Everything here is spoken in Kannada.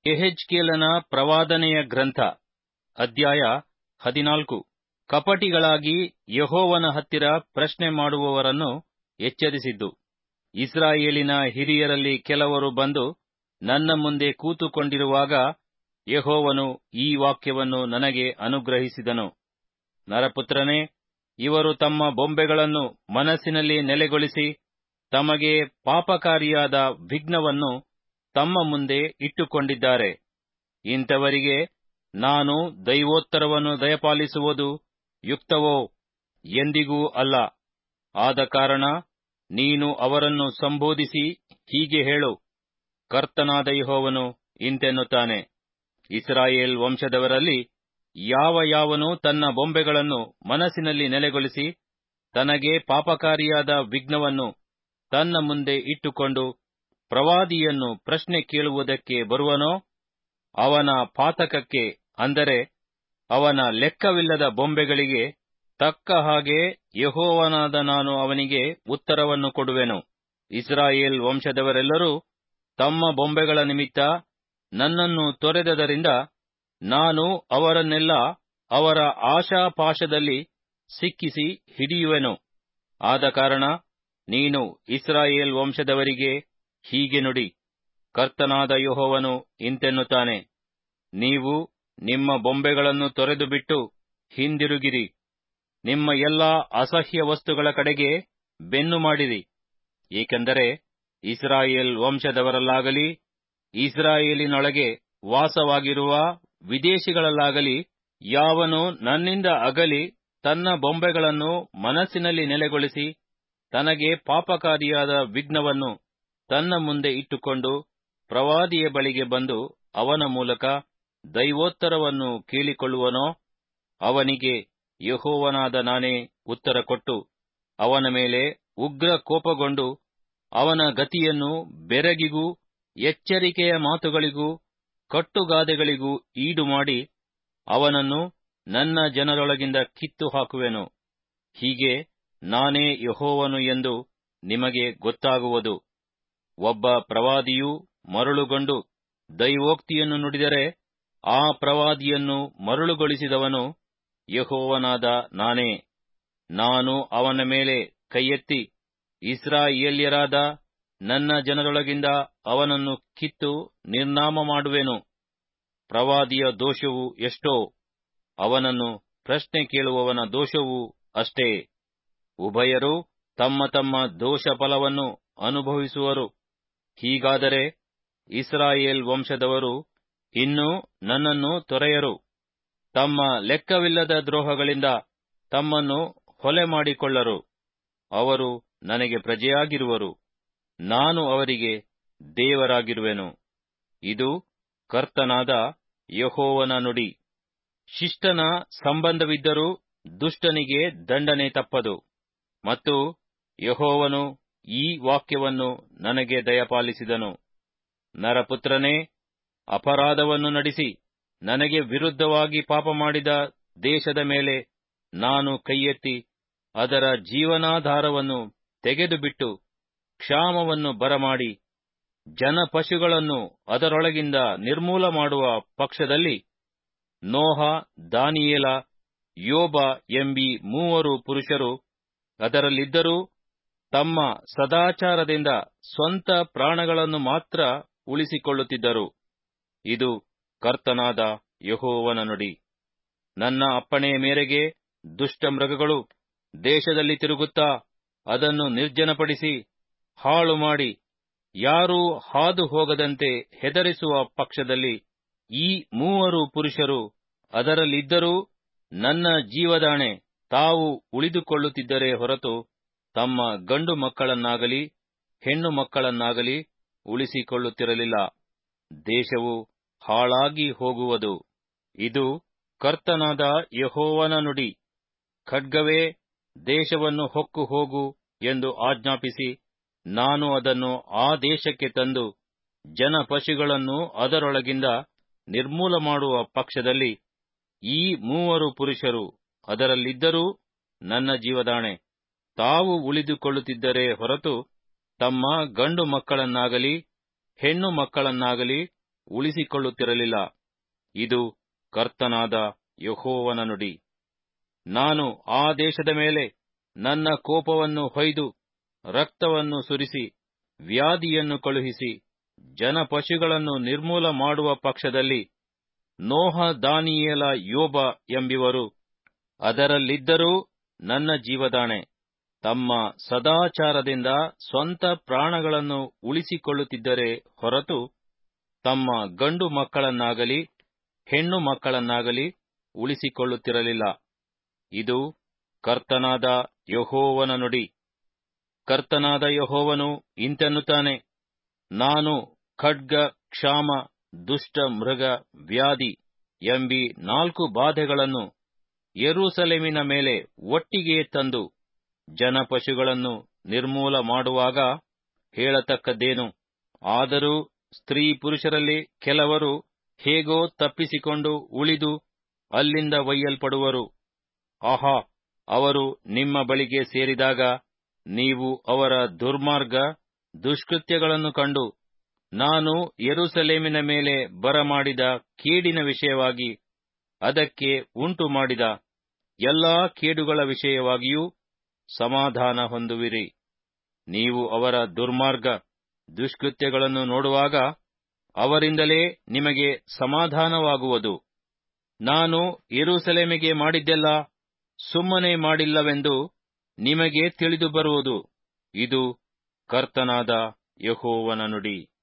ಎಹೆಜ್ಕೇಲನ ಪ್ರವಾದನೆಯ ಗ್ರಂಥ ಅಧ್ಯಾಯ ಹದಿನಾಲ್ಕು ಕಪಟಿಗಳಾಗಿ ಯಹೋವನ ಹತ್ತಿರ ಪ್ರಶ್ನೆ ಮಾಡುವವರನ್ನು ಎಚ್ಚರಿಸಿದ್ದು ಇಸ್ರಾಯೇಲಿನ ಹಿರಿಯರಲ್ಲಿ ಕೆಲವರು ಬಂದು ನನ್ನ ಮುಂದೆ ಕೂತುಕೊಂಡಿರುವಾಗ ಯಹೋವನು ಈ ವಾಕ್ಯವನ್ನು ನನಗೆ ಅನುಗ್ರಹಿಸಿದನು ನರಪುತ್ರನೇ ಇವರು ತಮ್ಮ ಬೊಂಬೆಗಳನ್ನು ಮನಸ್ಸಿನಲ್ಲಿ ನೆಲೆಗೊಳಿಸಿ ತಮಗೆ ಪಾಪಕಾರಿಯಾದ ವಿಘ್ನವನ್ನು ತಮ್ಮ ಮುಂದೆ ಇಟ್ಟುಕೊಂಡಿದ್ದಾರೆ ಇಂಥವರಿಗೆ ನಾನು ದೈವೋತ್ತರವನ್ನು ದಯಪಾಲಿಸುವುದು ಯುಕ್ತವೋ ಎಂದಿಗೂ ಅಲ್ಲ ಆದ ಕಾರಣ ನೀನು ಅವರನ್ನು ಸಂಬೋಧಿಸಿ ಹೀಗೆ ಹೇಳು ಕರ್ತನಾದ ಯಹೋವನು ಇಂತೆನ್ನುತ್ತಾನೆ ಇಸ್ರಾಯೇಲ್ ವಂಶದವರಲ್ಲಿ ಯಾವ ಯಾವನು ತನ್ನ ಬೊಂಬೆಗಳನ್ನು ಮನಸ್ಸಿನಲ್ಲಿ ನೆಲೆಗೊಳಿಸಿ ತನಗೆ ಪಾಪಕಾರಿಯಾದ ವಿಘ್ನವನ್ನು ತನ್ನ ಮುಂದೆ ಇಟ್ಟುಕೊಂಡು ಪ್ರವಾದಿಯನ್ನು ಪ್ರಶ್ನೆ ಕೇಳುವುದಕ್ಕೆ ಬರುವನೋ ಅವನ ಪಾತಕಕ್ಕೆ ಅಂದರೆ ಅವನ ಲೆಕ್ಕವಿಲ್ಲದ ಬೊಂಬೆಗಳಿಗೆ ತಕ್ಕ ಹಾಗೆ ಯಹೋವನಾದ ನಾನು ಅವನಿಗೆ ಉತ್ತರವನ್ನು ಕೊಡುವೆನು ಇಸ್ರಾಯೇಲ್ ವಂಶದವರೆಲ್ಲರೂ ತಮ್ಮ ಬೊಂಬೆಗಳ ನಿಮಿತ್ತ ನನ್ನನ್ನು ತೊರೆದದರಿಂದ ನಾನು ಅವರನ್ನೆಲ್ಲ ಅವರ ಆಶಾಪಾಶದಲ್ಲಿ ಸಿಕ್ಕಿಸಿ ಹಿಡಿಯುವೆನು ಆದ ಕಾರಣ ನೀನು ಇಸ್ರಾಯೇಲ್ ವಂಶದವರಿಗೆ ಹೀಗೆ ನುಡಿ ಕರ್ತನಾದ ಯಹೋವನು ಇಂತೆನ್ನುತ್ತಾನೆ ನೀವು ನಿಮ್ಮ ಬೊಂಬೆಗಳನ್ನು ತೊರೆದು ಬಿಟ್ಟು ಹಿಂದಿರುಗಿರಿ ನಿಮ್ಮ ಎಲ್ಲಾ ಅಸಹ್ಯ ವಸ್ತುಗಳ ಕಡೆಗೆ ಬೆನ್ನು ಮಾಡಿರಿ ಏಕೆಂದರೆ ಇಸ್ರಾಯೇಲ್ ವಂಶದವರಲ್ಲಾಗಲಿ ಇಸ್ರಾಯೇಲಿನೊಳಗೆ ವಾಸವಾಗಿರುವ ವಿದೇಶಿಗಳಲ್ಲಾಗಲಿ ಯಾವನು ನನ್ನಿಂದ ಅಗಲಿ ತನ್ನ ಬೊಂಬೆಗಳನ್ನು ಮನಸ್ಸಿನಲ್ಲಿ ನೆಲೆಗೊಳಿಸಿ ತನಗೆ ಪಾಪಕಾರಿಯಾದ ವಿಘ್ನವನ್ನು ತನ್ನ ಮುಂದೆ ಇಟ್ಟುಕೊಂಡು ಪ್ರವಾದಿಯ ಬಳಿಗೆ ಬಂದು ಅವನ ಮೂಲಕ ದೈವೋತ್ತರವನ್ನು ಕೇಳಿಕೊಳ್ಳುವನೋ ಅವನಿಗೆ ಯಹೋವನಾದ ನಾನೇ ಉತ್ತರ ಕೊಟ್ಟು ಅವನ ಮೇಲೆ ಉಗ್ರ ಕೋಪಗೊಂಡು ಅವನ ಗತಿಯನ್ನು ಬೆರಗಿಗೂ ಎಚ್ಚರಿಕೆಯ ಮಾತುಗಳಿಗೂ ಕಟ್ಟುಗಾದೆಗಳಿಗೂ ಈಡು ಮಾಡಿ ಅವನನ್ನು ನನ್ನ ಜನರೊಳಗಿಂದ ಕಿತ್ತು ಹಾಕುವೆನು ಹೀಗೆ ನಾನೇ ಯಹೋವನು ಎಂದು ನಿಮಗೆ ಗೊತ್ತಾಗುವುದು ಒಬ್ಬ ಪ್ರವಾದಿಯು ಮರುಳುಗೊಂಡು ದೈವೋಕ್ತಿಯನ್ನು ನುಡಿದರೆ ಆ ಪ್ರವಾದಿಯನ್ನು ಮರುಳುಗೊಳಿಸಿದವನು ಯಹೋವನಾದ ನಾನೇ ನಾನು ಅವನ ಮೇಲೆ ಕೈಯೆತ್ತಿ ಇಸ್ರಾಯೇಲ್ಯರಾದ ನನ್ನ ಜನರೊಳಗಿಂದ ಅವನನ್ನು ಕಿತ್ತು ನಿರ್ನಾಮ ಮಾಡುವೆನು ಪ್ರವಾದಿಯ ದೋಷವು ಎಷ್ಟೋ ಅವನನ್ನು ಪ್ರಶ್ನೆ ಕೇಳುವವನ ದೋಷವೂ ಅಷ್ಟೇ ಉಭಯರು ತಮ್ಮ ತಮ್ಮ ದೋಷ ಫಲವನ್ನು ಅನುಭವಿಸುವರು ಹೀಗಾದರೆ ಇಸ್ರಾಯೇಲ್ ವಂಶದವರು ಇನ್ನೂ ನನ್ನನ್ನು ತೊರೆಯರು ತಮ್ಮ ಲೆಕ್ಕವಿಲ್ಲದ ದ್ರೋಹಗಳಿಂದ ತಮ್ಮನ್ನು ಹೊಲೆ ಮಾಡಿಕೊಳ್ಳರು ಅವರು ನನಗೆ ಪ್ರಜೆಯಾಗಿರುವರು ನಾನು ಅವರಿಗೆ ದೇವರಾಗಿರುವೆನು ಇದು ಕರ್ತನಾದ ಯಹೋವನ ನುಡಿ ಶಿಷ್ಟನ ಸಂಬಂಧವಿದ್ದರೂ ದುಷ್ಟನಿಗೆ ದಂಡನೆ ತಪ್ಪದು ಮತ್ತು ಯಹೋವನು ಈ ವಾಕ್ಯವನ್ನು ನನಗೆ ದಯಪಾಲಿಸಿದನು ನರಪುತ್ರನೇ ಅಪರಾಧವನ್ನು ನಡೆಸಿ ನನಗೆ ವಿರುದ್ಧವಾಗಿ ಪಾಪ ಮಾಡಿದ ದೇಶದ ಮೇಲೆ ನಾನು ಕೈಯೆತ್ತಿ ಅದರ ಜೀವನಾಧಾರವನ್ನು ತೆಗೆದುಬಿಟ್ಟು ಕ್ಷಾಮವನ್ನು ಬರಮಾಡಿ ಜನಪಶುಗಳನ್ನು ಅದರೊಳಗಿಂದ ನಿರ್ಮೂಲ ಮಾಡುವ ಪಕ್ಷದಲ್ಲಿ ನೋಹ ದಾನಿಯೇಲ ಯೋಬ ಎಂಬಿ ಮೂವರು ಪುರುಷರು ಅದರಲ್ಲಿದ್ದರೂ ತಮ್ಮ ಸದಾಚಾರದಿಂದ ಸ್ವಂತ ಪ್ರಾಣಗಳನ್ನು ಮಾತ್ರ ಉಳಿಸಿಕೊಳ್ಳುತ್ತಿದ್ದರು ಇದು ಕರ್ತನಾದ ಯಹೋವನ ನುಡಿ ನನ್ನ ಅಪ್ಪಣೆಯ ಮೇರೆಗೆ ದುಷ್ಟ ಮೃಗಗಳು ದೇಶದಲ್ಲಿ ತಿರುಗುತ್ತಾ ಅದನ್ನು ನಿರ್ಜನಪಡಿಸಿ ಹಾಳು ಮಾಡಿ ಯಾರೂ ಹಾದು ಹೋಗದಂತೆ ಹೆದರಿಸುವ ಪಕ್ಷದಲ್ಲಿ ಈ ಮೂವರು ಪುರುಷರು ಅದರಲ್ಲಿದ್ದರೂ ನನ್ನ ಜೀವದಾಣೆ ತಾವು ಉಳಿದುಕೊಳ್ಳುತ್ತಿದ್ದರೇ ಹೊರತು ತಮ್ಮ ಗಂಡು ಮಕ್ಕಳನ್ನಾಗಲಿ ಹೆಣ್ಣು ಮಕ್ಕಳನ್ನಾಗಲಿ ಉಳಿಸಿಕೊಳ್ಳುತ್ತಿರಲಿಲ್ಲ ದೇಶವು ಹಾಳಾಗಿ ಹೋಗುವುದು ಇದು ಕರ್ತನಾದ ಯಹೋವನ ನುಡಿ ಖಡ್ಗವೇ ದೇಶವನ್ನು ಹೊಕ್ಕು ಹೋಗು ಎಂದು ಆಜ್ಞಾಪಿಸಿ ನಾನು ಅದನ್ನು ಆ ದೇಶಕ್ಕೆ ತಂದು ಜನಪಶುಗಳನ್ನು ಅದರೊಳಗಿಂದ ನಿರ್ಮೂಲ ಮಾಡುವ ಪಕ್ಷದಲ್ಲಿ ಈ ಮೂವರು ಪುರುಷರು ಅದರಲ್ಲಿದ್ದರೂ ನನ್ನ ಜೀವದಾಣೆ ತಾವು ಉಳಿದುಕೊಳ್ಳುತ್ತಿದ್ದರೇ ಹೊರತು ತಮ್ಮ ಗಂಡು ಮಕ್ಕಳನ್ನಾಗಲಿ ಹೆಣ್ಣು ಮಕ್ಕಳನ್ನಾಗಲಿ ಉಳಿಸಿಕೊಳ್ಳುತ್ತಿರಲಿಲ್ಲ ಇದು ಕರ್ತನಾದ ಯಹೋವನ ನುಡಿ ನಾನು ಆ ದೇಶದ ಮೇಲೆ ನನ್ನ ಕೋಪವನ್ನು ಹೊಯ್ದು ರಕ್ತವನ್ನು ಸುರಿಸಿ ವ್ಯಾಧಿಯನ್ನು ಕಳುಹಿಸಿ ಜನಪಶುಗಳನ್ನು ನಿರ್ಮೂಲ ಮಾಡುವ ಪಕ್ಷದಲ್ಲಿ ನೋಹ ದಾನಿಯೇಲ ಯೋಬ ಎಂಬಿವರು ಅದರಲ್ಲಿದ್ದರೂ ನನ್ನ ಜೀವದಾಣೆ ತಮ್ಮ ಸದಾಚಾರದಿಂದ ಸ್ವಂತ ಪ್ರಾಣಗಳನ್ನು ಉಳಿಸಿಕೊಳ್ಳುತ್ತಿದ್ದರೆ ಹೊರತು ತಮ್ಮ ಗಂಡು ಮಕ್ಕಳನ್ನಾಗಲಿ ಹೆಣ್ಣು ಮಕ್ಕಳನ್ನಾಗಲಿ ಉಳಿಸಿಕೊಳ್ಳುತ್ತಿರಲಿಲ್ಲ ಇದು ಕರ್ತನಾದ ಯಹೋವನ ನುಡಿ ಕರ್ತನಾದ ಯಹೋವನು ಇಂತೆನ್ನುತ್ತಾನೆ ನಾನು ಖಡ್ಗ ಕ್ಷಾಮ ದುಷ್ಟ ಮೃಗ ವ್ಯಾಧಿ ಎಂಬಿ ನಾಲ್ಕು ಬಾಧೆಗಳನ್ನು ಯೆರೂಸಲೇಮಿನ ಮೇಲೆ ಒಟ್ಟಿಗೆ ತಂದು ಜನಪಶುಗಳನ್ನು ನಿರ್ಮೂಲ ಮಾಡುವಾಗ ಹೇಳತಕ್ಕದ್ದೇನು ಆದರೂ ಸ್ತ್ರೀ ಪುರುಷರಲ್ಲಿ ಕೆಲವರು ಹೇಗೋ ತಪ್ಪಿಸಿಕೊಂಡು ಉಳಿದು ಅಲ್ಲಿಂದ ಒಯ್ಯಲ್ಪಡುವರು ಆಹಾ ಅವರು ನಿಮ್ಮ ಬಳಿಗೆ ಸೇರಿದಾಗ ನೀವು ಅವರ ದುರ್ಮಾರ್ಗ ದುಷ್ಕೃತ್ಯಗಳನ್ನು ಕಂಡು ನಾನು ಯೆರೂಸಲೇಮಿನ ಮೇಲೆ ಬರಮಾಡಿದ ಕೇಡಿನ ವಿಷಯವಾಗಿ ಅದಕ್ಕೆ ಉಂಟು ಮಾಡಿದ ಎಲ್ಲಾ ಕೇಡುಗಳ ವಿಷಯವಾಗಿಯೂ ಸಮಾಧಾನ ಹೊಂದುವಿರಿ ನೀವು ಅವರ ದುರ್ಮಾರ್ಗ ದುಷ್ಕೃತ್ಯಗಳನ್ನು ನೋಡುವಾಗ ಅವರಿಂದಲೇ ನಿಮಗೆ ಸಮಾಧಾನವಾಗುವುದು ನಾನು ಯೆರೂಸಲೇಮಿಗೆ ಮಾಡಿದ್ದೆಲ್ಲ ಸುಮ್ಮನೆ ಮಾಡಿಲ್ಲವೆಂದು ನಿಮಗೆ ತಿಳಿದು ಬರುವುದು ಇದು ಕರ್ತನಾದ ಯಹೋವನ ನುಡಿ